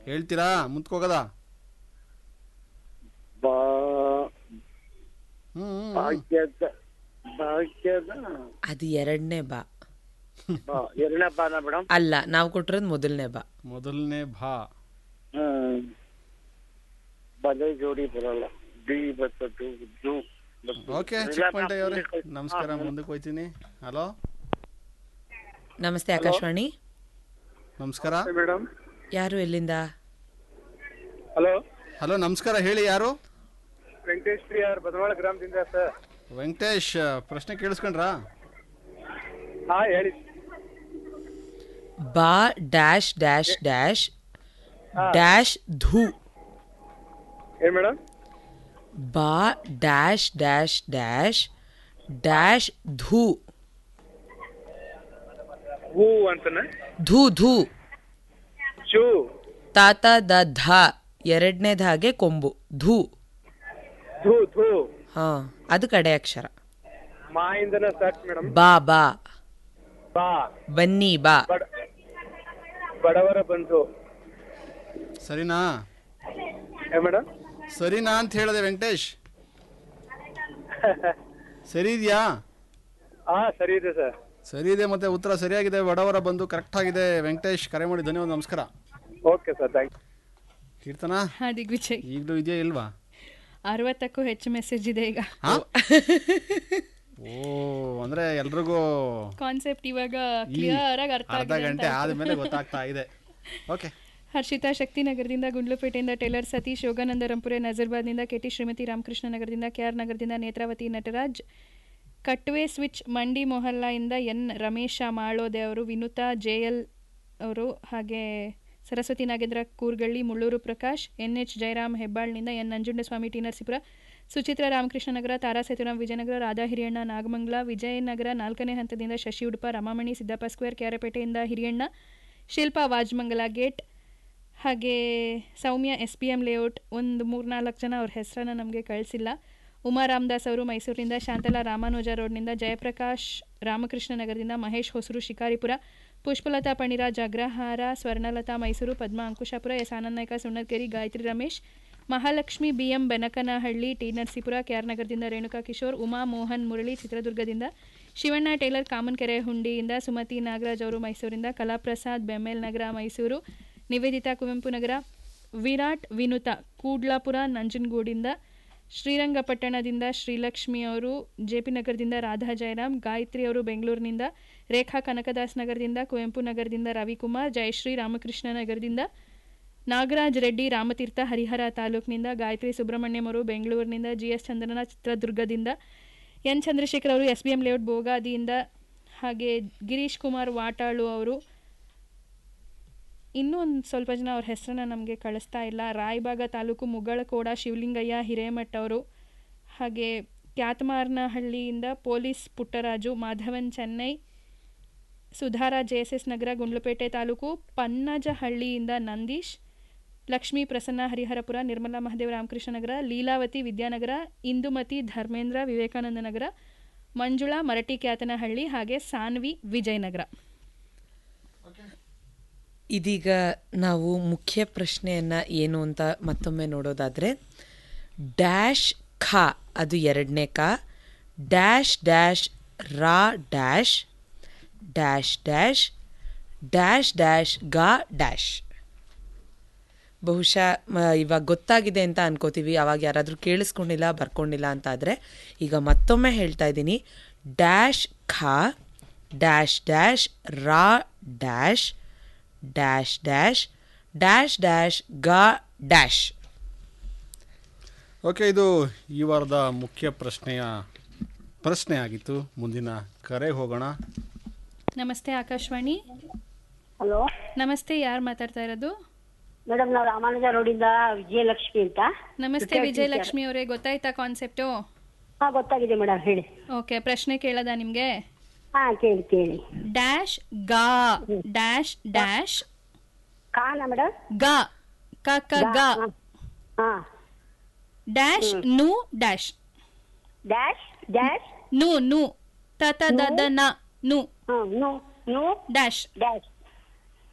ಹೇಳ್ತೀರಾ ಮುಂದ್ಕೋಗದ ಬಾ ಹ್ಮ್ ಹ್ಮ್, ಹ್ಮ್ ಭಾಗ್ಯದ ಭಾಗ್ಯದ ಅದು ಎರಡನೇ ಬಾ ಬಾ ಎರಡನೇ ಬಾನ ಮೇಡಮ್ ಅಲ್ಲ ನಾವು ಕೊಟ್ಟಿರೋದು ಮೊದಲನೇ ಬಾ ಮೊದಲನೇ ಭಾ ಹ್ಮ್ ಬಲೆ ಜೋಡಿ ಬರಲ್ಲ ಡಿ ಬರ್ತದ್ದು ದು ಬರ್ತದ್ದು. ಓಕೆ ಇಲ್ಲ, ಚಿಕ್ಕಪೇಟೆ ಅವರೇ ಮುಂದಕ್ಕೆ ಹೋಯ್ತು. ನಮಸ್ಕಾರ ಹಾ, ಮುಂದಕ್ಕೆ ಹೋಯ್ತೀನಿ ಹಲೋ ನಮಸ್ತೆ ಆಕಾಶವಾಣಿ ನಮಸ್ಕಾರ ಮೇಡಮ್ ಯಾರು ಎಲ್ಲಿಂದ ಹಲೋ ಹಲೋ ನಮಸ್ಕಾರ ಹೇಳಿ ಯಾರು ವೆಂಕಟೇಶ್ ಪ್ರಿಯಾರ್ ಬದವಾಳ ಗ್ರಾಮದಿಂದ ಸರ್ ವೆಂಕಟೇಶ್ ಪ್ರಶ್ನೆ ಕೇಳಿಸ್ಕೊಂಡ್ರಾ ಹಾ ಹೇಳಿ ಬಾ ಡ್ಯಾಶ್ ಡ್ಯಾಶ್ ಡ್ಯಾಶ್ ಡ್ಯಾಶ್ ಧೂ ಏನ್ ಮೇಡಮ್ ಬಾ ಡ್ಯಾಶ್ ಡ್ಯಾಶ್ ಡ್ಯಾಶ್ ಡ್ಯಾಶ್ ಧೂ ಹೂ ಅಂತಾನೆ ಧೂ ಧೂ ಚೂ ತಾತ ದ ಧ ಎರಡನೇದಾಗೆ ಕೊಂಬು ಧೂ ಧೂ ಧೂ ಹಾ ಅದು ಕಡೆ ಅಕ್ಷರ ಮಾ ಇಂದನ ಸ್ಟಾರ್ಟ್ ಮೇಡಮ್ ಬಾ ಬಾ ಬಾ ಬನ್ನಿ ಬಾ ಬಡ ಬಡವರ ಬಂಧು ಸರಿನಾ ಏ ಮೇಡಮ್ ಸರಿನಾ ಅಂತ ಹೇಳಿದೆ ವೆಂಕಟೇಶ್ ಸರಿ ಇದೆಯಾ ಹಾ ಸರಿ ಇದೆ ಸರ್ ಸರಿ ಇದೆ ಮತ್ತೆ ಉತ್ತರ ಸರಿಯಾಗಿದೆ ಬಡವರ ಬಂದು ಕರೆಕ್ಟ್ ಆಗಿದೆ ವೆಂಕಟೇಶ್ ಕರೆ ಮಾಡಿ ಧನ್ಯವಾದ ನಮಸ್ಕಾರ ಓಕೆ ಸರ್ ಥ್ಯಾಂಕ್ ಕೀರ್ತನ ಹಾ ದಿಗ್ವಿಜಯ್ ಈಗಲೂ ಇದೆಯಾ ಇಲ್ವಾ ಅರವತ್ತಕ್ಕೂ ಹೆಚ್ಚು ಮೆಸೇಜ್ ಇದೆ ಈಗ ಹಾ? ಓ ಅಂದ್ರೆ ಎಲ್ರಿಗೂ ಕಾನ್ಸೆಪ್ಟ್ ಇವಾಗ ಈ ಕ್ಲಿಯರ್ ಆಗಿ ಅರ್ಥ ಅರ್ಧ ಆಗಿದೆ ಅಂತ ಗಂಟೆ ಆಯ್ತು. ಆದ್ಮೇಲೆ ಗೊತ್ತಾಗ್ತಾ ಇದೆ ಓಕೆ ಹರ್ಷಿತಾ ಶಕ್ತಿನಗರದಿಂದ ಗುಂಡ್ಲುಪೇಟೆಯಿಂದ ಟೇಲರ್ ಸತೀಶ್ ಯೋಗಾನಂದ ರಂಪುರೆ ನಜರ್ಬಾದ್ನಿಂದ ಕೆಟಿ ಶ್ರೀಮತಿ ರಾಮಕೃಷ್ಣ ನಗರದಿಂದ ಕೆಆರ್ ನಗರದಿಂದ ನೇತ್ರಾವತಿ ನಟರಾಜ್ ಕಟ್ವೆ ಸ್ವಿಚ್ ಮಂಡಿ ಮೊಹಲ್ಲಾಯಿಂದ ಎನ್ ರಮೇಶ ಮಾಳೋದೆ ಅವರು ವಿನುತಾ ಜೆಎಲ್ ಅವರು ಹಾಗೆ ಸರಸ್ವತಿ ನಾಗೇಂದ್ರ ಕೂರ್ಗಳ್ಳಿ ಮುಳ್ಳೂರು ಪ್ರಕಾಶ್ ಎನ್ ಎಚ್ ಜಯರಾಮ್ ಹೆಬ್ಬಾಳ್ನಿಂದ ಎನ್ ನಂಜುಂಡಸ್ವಾಮಿ ಟಿ ನರಸೀಪುರ ಸುಚಿತ್ರ ರಾಮಕೃಷ್ಣ ನಗರ ತಾರಾ ಸೇತುರಾಮ್ ವಿಜಯನಗರ ರಾಧಾ ಹಿರಿಯಣ್ಣ ನಾಗಮಂಗಲ ವಿಜಯನಗರ ನಾಲ್ಕನೇ ಹಂತದಿಂದ ಶಶಿ ಉಡುಪ ರಮಾಮಣಿ ಸಿದ್ದಪ್ಪ ಸ್ಕ್ವೇರ್ ಕೆಆರ್ಪೇಟೆಯಿಂದ ಹಿರಿಯಣ್ಣ ಶಿಲ್ಪಾ ವಾಜ್ಮಂಗಲ ಗೇಟ್ ಹಾಗೆ Soumya S P M layout ಒಂದು ಮೂರ್ನಾಲ್ಕು ಜನ ಅವ್ರ ಹೆಸರನ್ನು ನಮಗೆ ಕಳಿಸಿಲ್ಲ ಉಮಾ ರಾಮದಾಸ್ ಅವರು ಮೈಸೂರಿನಿಂದ ಶಾಂತಲಾ ರಾಮಾನುಜ ರೋಡ್ನಿಂದ ಜಯಪ್ರಕಾಶ್ ರಾಮಕೃಷ್ಣ ನಗರದಿಂದ Mahesh Hosaru Shikaripura Pushpalatha Paniraj Agrahara Swarnalatha Mysuru Padma Ankushapura S Anand Nayka Sunnakere Gayatri Ramesh Mahalakshmi B M Benakanahalli T Narasipura KR ನಗರದಿಂದ ರೇಣುಕಾ ಕಿಶೋರ್ ಉಮಾ ಮೋಹನ್ ಮುರಳಿ ಚಿತ್ರದುರ್ಗದಿಂದ ಶಿವಣ್ಣ ಟೇಲರ್ ಕಾಮನ್ಕೆರೆ ಹುಂಡಿಯಿಂದ ಸುಮತಿ ನಾಗರಾಜ್ ಅವರು ಮೈಸೂರಿಂದ ಕಲಾಪ್ರಸಾದ್ ಬೆಮ್ಮೆಲ್ ನಗರ ಮೈಸೂರು ನಿವೇದಿತಾ ಕುವೆಂಪು ನಗರ ವಿರಾಟ್ ವಿನುತಾ ಕೂಡ್ಲಾಪುರ ನಂಜನಗೂಡಿಂದ ಶ್ರೀರಂಗಪಟ್ಟಣದಿಂದ ಶ್ರೀಲಕ್ಷ್ಮಿ ಅವರು ಜೆ ಪಿ ನಗರದಿಂದ ರಾಧಾ ಜಯರಾಮ್ ಗಾಯತ್ರಿ ಅವರು ಬೆಂಗಳೂರಿನಿಂದ ರೇಖಾ ಕನಕದಾಸ್ ನಗರದಿಂದ ಕುವೆಂಪು ನಗರದಿಂದ ರವಿಕುಮಾರ್ ಜಯಶ್ರೀ ರಾಮಕೃಷ್ಣ ನಗರದಿಂದ ನಾಗರಾಜ್ ರೆಡ್ಡಿ ರಾಮತೀರ್ಥ ಹರಿಹರ ತಾಲೂಕಿನಿಂದ ಗಾಯತ್ರಿ ಸುಬ್ರಹ್ಮಣ್ಯಂ ಅವರು ಬೆಂಗಳೂರಿನಿಂದ ಜಿ ಎಸ್ ಚಂದ್ರನ ಚಿತ್ರದುರ್ಗದಿಂದ ಎನ್ ಚಂದ್ರಶೇಖರ್ ಅವರು ಎಸ್ ಬಿ ಎಂ ಲೇಔಟ್ ಬೋಗಾದಿಯಿಂದ ಹಾಗೆ ಗಿರೀಶ್ ಕುಮಾರ್ ವಾಟಾಳು ಅವರು ಇನ್ನೂ ಒಂದು ಸ್ವಲ್ಪ ಜನ ಅವ್ರ ಹೆಸರನ್ನ ನಮಗೆ ಕಳಿಸ್ತಾ ಇಲ್ಲ ರಾಯಬಾಗ ತಾಲೂಕು ಮುಗಳಕೋಡ ಶಿವಲಿಂಗಯ್ಯ ಹಿರೇಮಠ್ ಅವರು ಹಾಗೆ ಕ್ಯಾತಮಾರ್ನಹಳ್ಳಿಯಿಂದ police Puttaraju Madhavan Chennai Sudhara J S S Nagara Gundlupete taluk ಪನ್ನಜಹಳ್ಳಿಯಿಂದ ನಂದೀಶ್ ಲಕ್ಷ್ಮೀ ಪ್ರಸನ್ನ ಹರಿಹರಪುರ ನಿರ್ಮಲಾ ಮಹದೇವ ರಾಮಕೃಷ್ಣ ನಗರ ಲೀಲಾವತಿ ವಿದ್ಯಾನಗರ ಇಂದುಮತಿ ಧರ್ಮೇಂದ್ರ ವಿವೇಕಾನಂದ ನಗರ ಮಂಜುಳಾ ಮರಟಿ ಕ್ಯಾತನಹಳ್ಳಿ ಹಾಗೆ ಸಾನ್ವಿ ವಿಜಯನಗರ ಇದೀಗ ನಾವು ಮುಖ್ಯ ಪ್ರಶ್ನೆಯನ್ನ ಏನು ಅಂತ ಮತ್ತೊಮ್ಮೆ ನೋಡೋದಾದ್ರೆ ಡ್ಯಾಶ್ ಖ ಅದು ಎರಡನೇ ಕ ಡ್ಯಾಶ್ ಡ್ಯಾಶ್ ರಾ dash dash dash dash dash ಗಾ ಡ್ಯಾಶ್ ಬಹುಶಃ ಮ- ಇವಾಗ ಗೊತ್ತಾಗಿದೆ ಅಂತ ಅನ್ಕೋತೀವಿ ಅವಾಗ ಯಾರಾದರೂ ಕೇಳಿಸ್ಕೊಂಡಿಲ್ಲ ಬರ್ಕೊಂಡಿಲ್ಲ ಅಂತ ಆದರೆ ಈಗ ಮತ್ತೊಮ್ಮೆ ಹೇಳ್ತಾ ಇದ್ದೀನಿ ಡ್ಯಾಶ್ ಖ ಡ್ಯಾಶ್ ಡ್ಯಾಶ್ ರಾ dash dash dash dash dash ಗಾ ಡ್ಯಾಶ್ ಓಕೆ ಇದು ಈ ವಾರದ ಮುಖ್ಯ ಪ್ರಶ್ನೆಯ ಪ್ರಶ್ನೆ ಆಗಿತ್ತು ಮುಂದಿನ ಕರೆ ಹೋಗೋಣ ನಮಸ್ತೆ ಆಕಾಶವಾಣಿ ಹಲೋ ನಮಸ್ತೆ ಯಾರು ಮಾತಾಡ್ತಾ ಇರೋದು ಮೇಡಮ್ ನಾವು ರಾಮಾನುಜ ರೋಡಿಂದ ವಿಜಯಲಕ್ಷ್ಮಿ ಅಂತ ನಮಸ್ತೆ ವಿಜಯಲಕ್ಷ್ಮಿ ಅವರೇ ಗೊತ್ತಾಯ್ತಾ ಕಾನ್ಸೆಪ್ಟು ಹಾ ಗೊತ್ತಾಗಿದೆ ಮೇಡಮ್ ಹೇಳಿ ಓಕೆ ಪ್ರಶ್ನೆ ಕೇಳದ ನಿಮಗೆ ಹಾ ಕೇಳಿ ಕೇಳಿ ಡ್ಯಾಶ್ ಗಾ ಡ್ಯಾಶ್ ಡ್ಯಾಶ್ ಕಾನ ಮೇಡಮ್ ಗಾ ಕ ಕ ಗ ಹಾ ಡ್ಯಾಶ್ ನು ಡ್ಯಾಶ್ ಡ್ಯಾಶ್ ಡ್ಯಾಶ್ ನು ನು ತ ತ ದ ದ ನ ನು ಹಾ ನು ನು ಡ್ಯಾಶ್ ಡ್ಯಾಶ್